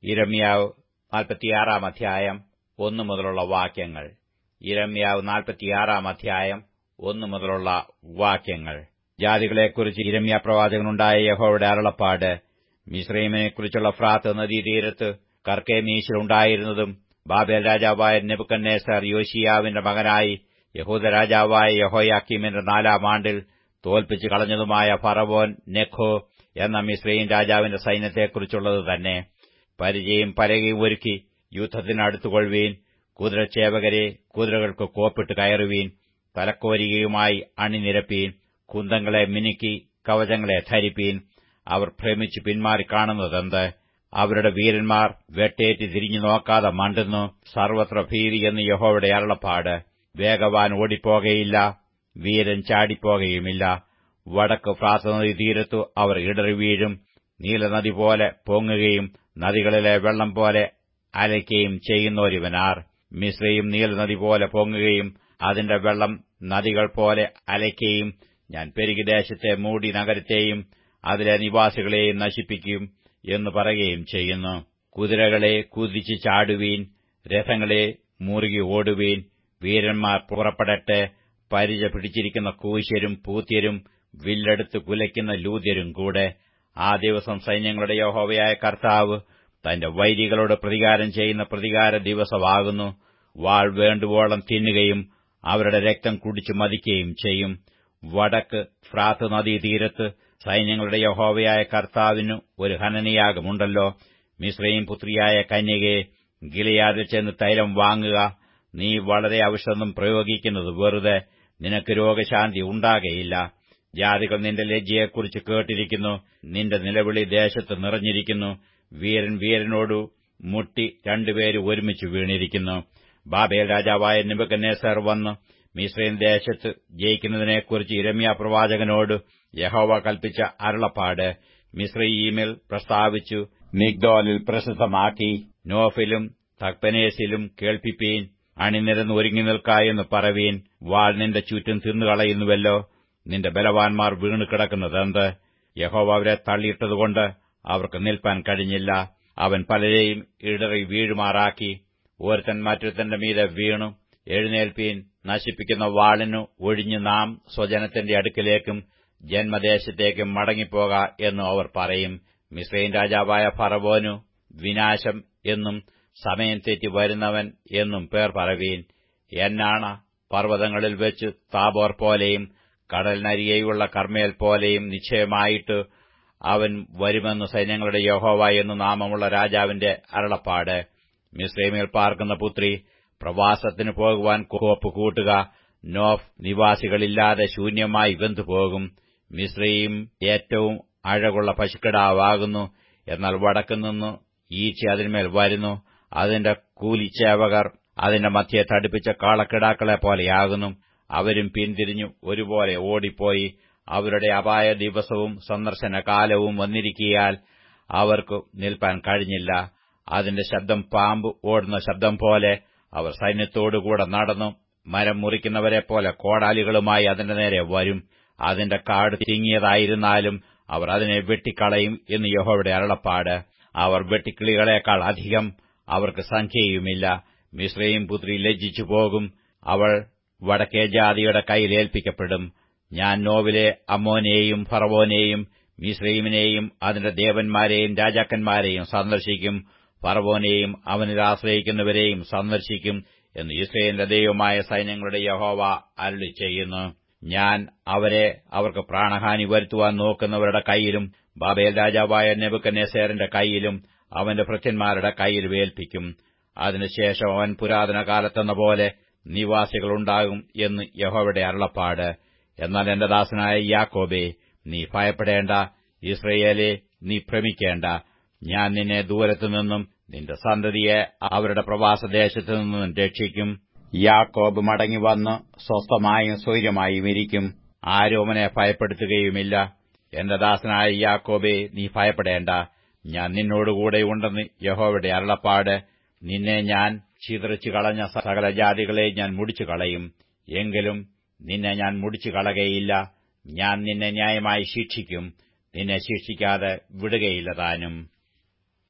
ഇരമ്യാവ് നാൽപ്പത്തിയാറാം അധ്യായം ഒന്നു മുതലുള്ള വാക്യങ്ങൾ ഇരമ്യാവ് നാൽപ്പത്തിയാറാം അധ്യായം ഒന്നു മുതലുള്ള വാക്യങ്ങൾ ജാതികളെക്കുറിച്ച് ഇരമ്യ പ്രവാചകനുണ്ടായ യഹോയുടെ അരുളപ്പാട് മിശ്രൈമിനെക്കുറിച്ചുള്ള ഫ്രാത്ത് നദീതീരത്ത് കർക്കേമീശിലുണ്ടായിരുന്നതും ബാബേൽ രാജാവായ നെബുക്കന്നേസർ യോശിയാവിന്റെ മകനായി യഹൂദ രാജാവായ യഹോയാക്കീമിന്റെ നാലാം ആണ്ടിൽ തോൽപ്പിച്ചു കളഞ്ഞതുമായ ഫറവോൻ നെഖോ എന്ന മിശ്രയും രാജാവിന്റെ സൈന്യത്തെക്കുറിച്ചുള്ളത് തന്നെ പരിചയം പലകയും ഒരുക്കി യുദ്ധത്തിനടുത്തുകൊള്ളുവീൻ കുതിരച്ചേവകരെ കുതിരകൾക്ക് കോപ്പിട്ട് കയറുവീൻ തലക്കോരികയുമായി അണിനിരപ്പീൻ കുന്തങ്ങളെ മിനുക്കി കവചങ്ങളെ ധരിപ്പീൻ അവർ ഭ്രമിച്ചു പിന്മാറിക്കാണുന്നതെന്ത് അവരുടെ വീരന്മാർ വെട്ടേറ്റ് തിരിഞ്ഞു നോക്കാതെ മണ്ടുന്നു സർവത്ര ഭീതി എന്ന് യഹോയുടെ അരുളപ്പാട് വേഗവാൻ ഓടിപ്പോകയില്ല വീരൻ ചാടിപ്പോകയുമില്ല വടക്ക് ഫ്രാസനദി തീരത്തു അവർ ഇടറി വീഴും നീലനദി പോലെ പൊങ്ങുകയും നദികളിലെ വെള്ളം പോലെ അലയ്ക്കുകയും ചെയ്യുന്നൊരുവനാർ മിശ്രയും നീലനദി പോലെ പൊങ്ങുകയും അതിന്റെ വെള്ളം നദികൾ പോലെ അലയ്ക്കുകയും ഞാൻ പെരുകിദേശത്തെ മൂടി നഗരത്തെയും അതിലെ നിവാസികളെയും നശിപ്പിക്കും എന്ന് പറയുകയും ചെയ്യുന്നു കുതിരകളെ കുതിച്ച് ചാടുവീൻ രഥങ്ങളെ മുറുകി ഓടുവീൻ വീരന്മാർ പുറപ്പെടട്ടെ പരിച പിടിച്ചിരിക്കുന്ന കൂശ്യരും പൂത്യരും വില്ലെടുത്ത് കുലയ്ക്കുന്ന ലൂത്യരും കൂടെ ആ ദിവസം സൈന്യങ്ങളുടെ യഹോവയായ കർത്താവ് തന്റെ വൈരികളോട് പ്രതികാരം ചെയ്യുന്ന പ്രതികാര ദിവസമാകുന്നു വാൾ വേണ്ടുവോളം തിന്നുകയും അവരുടെ രക്തം കുടിച്ചു മതിക്കുകയും ചെയ്യും വടക്ക് ഫ്രാത്ത് നദീതീരത്ത് സൈന്യങ്ങളുടെ യഹോവയായ കർത്താവിനു ഒരു ഹനനയാഗമുണ്ടല്ലോ മിശ്രയും പുത്രിയായ കന്യകയെ ഗിലയാദിൽ ചെന്ന് തൈലം വാങ്ങുക നീ വളരെ ഔഷധം പ്രയോഗിക്കുന്നത് വെറുതെ നിനക്ക് രോഗശാന്തി ഉണ്ടാകയില്ല ജാതികൾ നിന്റെ ലജ്ജയെക്കുറിച്ച് കേട്ടിരിക്കുന്നു നിന്റെ നിലവിളി ദേശത്ത് നിറഞ്ഞിരിക്കുന്നു വീരൻ വീരനോടു മുട്ടി രണ്ടുപേര് ഒരുമിച്ച് വീണിരിക്കുന്നു ബാബേൽ രാജാവായ നിബക്കന്നേസർ വന്ന് മിശ്രൈൻ ദേശത്ത് ജയിക്കുന്നതിനെക്കുറിച്ച് ഇരമ്യ പ്രവാചകനോട് യഹോവ കൽപ്പിച്ച അരുളപ്പാട് മിശ്രയീമിൽ പ്രസ്താവിച്ചു മിഗ്ദോലിൽ പ്രസിദ്ധമാക്കി നോഫിലും തക്പനേസിലും കേൾപ്പിപ്പീൻ അണിനിരന്ന് ഒരുങ്ങി നിൽക്കായെന്ന് പറവീൻ വാൾ നിന്റെ ചുറ്റും തിന്നുകളയുന്നുവല്ലോ നിന്റെ ബലവാന്മാർ വീണു കിടക്കുന്നതെന്ത് യഹോവ അവരെ തള്ളിയിട്ടതുകൊണ്ട് അവർക്ക് നിൽപ്പാൻ കഴിഞ്ഞില്ല അവൻ പലരെയും ഇടറി വീഴുമാറാക്കി ഒരുത്തൻ മറ്റൊരുത്തന്റെ മീതെ വീണു എഴുന്നേൽപ്പീൻ നശിപ്പിക്കുന്ന വാളിനു ഒഴിഞ്ഞു നാം സ്വജനത്തിന്റെ അടുക്കിലേക്കും ജന്മദേശത്തേക്കും മടങ്ങിപ്പോക എന്നു അവർ പറയും മിശ്രൈൻ രാജാവായ ഫറവോനു വിനാശം എന്നും സമയം തെറ്റി വരുന്നവൻ എന്നും പേർ പറവീൻ എന്നാണ് പർവ്വതങ്ങളിൽ വെച്ച് താബോർ പോലെയും കടലിനരികെയുള്ള കർമ്മേൽ പോലെയും നിശ്ചയമായിട്ട് അവൻ വരുമെന്ന് സൈന്യങ്ങളുടെ യഹോവ എന്ന് നാമമുള്ള രാജാവിന്റെ അരുളപ്പാട് മിശ്രൈമിൽ പാർക്കുന്ന പുത്രി പ്രവാസത്തിന് പോകുവാൻ കോപ്പ് കൂട്ടുക നോഫ് നിവാസികളില്ലാതെ ശൂന്യമായി വെന്തുപോകും മിശ്രയും ഏറ്റവും അഴകുള്ള പശുക്കിടാവാകുന്നു എന്നാൽ വടക്കുനിന്ന് ഈച്ച അതിന്മേൽ വരുന്നു അതിന്റെ കൂലിച്ചേവകർ അതിന്റെ മധ്യെ തടിപ്പിച്ച കാളക്കിടാക്കളെ പോലെയാകുന്നു അവരും പിന്തിരിഞ്ഞു ഒരുപോലെ ഓടിപ്പോയി അവരുടെ അപായ ദിവസവും സന്ദർശന കാലവും വന്നിരിക്കിയാൽ അവർക്ക് നിൽപ്പാൻ കഴിഞ്ഞില്ല അതിന്റെ ശബ്ദം പാമ്പ് ഓടുന്ന ശബ്ദം പോലെ അവർ സൈന്യത്തോടുകൂടെ നടന്നു മരം മുറിക്കുന്നവരെ പോലെ കോടാലികളുമായി അതിന്റെ നേരെ വരും അതിന്റെ കാട് തിങ്ങിയതായിരുന്നാലും അവർ അതിനെ വെട്ടിക്കളയും എന്ന് യഹോയുടെ അരുളപ്പാട് അവർ വെട്ടിക്കിളികളെക്കാൾ അധികം അവർക്ക് സംഖ്യയുമില്ല മിശ്രയും പുത്രി ലജ്ജിച്ചു പോകും അവൾ വടക്കേ ജാതിയുടെ കയ്യിൽ ഏൽപ്പിക്കപ്പെടും ഞാൻ നോവിലെ അമ്മോനെയും ഫറവോനെയും മിശ്രൈമിനെയും അതിന്റെ ദേവന്മാരെയും രാജാക്കന്മാരെയും സന്ദർശിക്കും ഫറവോനെയും അവനിൽ ആശ്രയിക്കുന്നവരെയും സന്ദർശിക്കും എന്ന് ഇസ്രയേലിന്റെ ദൈവമായ സൈന്യങ്ങളുടെ യഹോവ അരുളി ചെയ്യുന്നു ഞാൻ അവരെ അവർക്ക് പ്രാണഹാനി വരുത്തുവാൻ നോക്കുന്നവരുടെ കൈയിലും ബാബേൽ രാജാവായ നെബുക്കനേസേറിന്റെ കൈയിലും അവന്റെ ഭൃത്യന്മാരുടെ കൈയിലും ഏൽപ്പിക്കും അതിനുശേഷം അവൻ പുരാതന കാലത്തെന്ന പോലെ നിവാസികളുണ്ടാകും എന്ന് യഹോവയുടെ അരുളപ്പാട് എന്നാൽ എന്റെ ദാസനായ യാക്കോബെ നീ ഭയപ്പെടേണ്ട ഇസ്രയേലെ നീ ഭ്രമിക്കേണ്ട ഞാൻ നിന്നെ ദൂരത്തുനിന്നും നിന്റെ സന്തതിയെ അവരുടെ പ്രവാസദേശത്തു നിന്നും രക്ഷിക്കും യാക്കോബ് മടങ്ങി വന്ന് സ്വസ്ഥമായും സ്വൈര്യമായും ഇരിക്കും ആരും അവനെ ഭയപ്പെടുത്തുകയുമില്ല എന്റെ ദാസനായ യാക്കോബെ നീ ഭയപ്പെടേണ്ട ഞാൻ നിന്നോടുകൂടെ ഉണ്ടെന്ന് യഹോവയുടെ അരുളപ്പാട് നിന്നെ ഞാൻ ചിതറിച്ചു കളഞ്ഞ സകല ജാതികളെ ഞാൻ മുടിച്ചു കളയും എങ്കിലും നിന്നെ ഞാൻ മുടിച്ചു കളകയില്ല ഞാൻ നിന്നെ ന്യായമായി ശിക്ഷിക്കും നിന്നെ ശിക്ഷിക്കാതെ വിടുകയില്ല താനും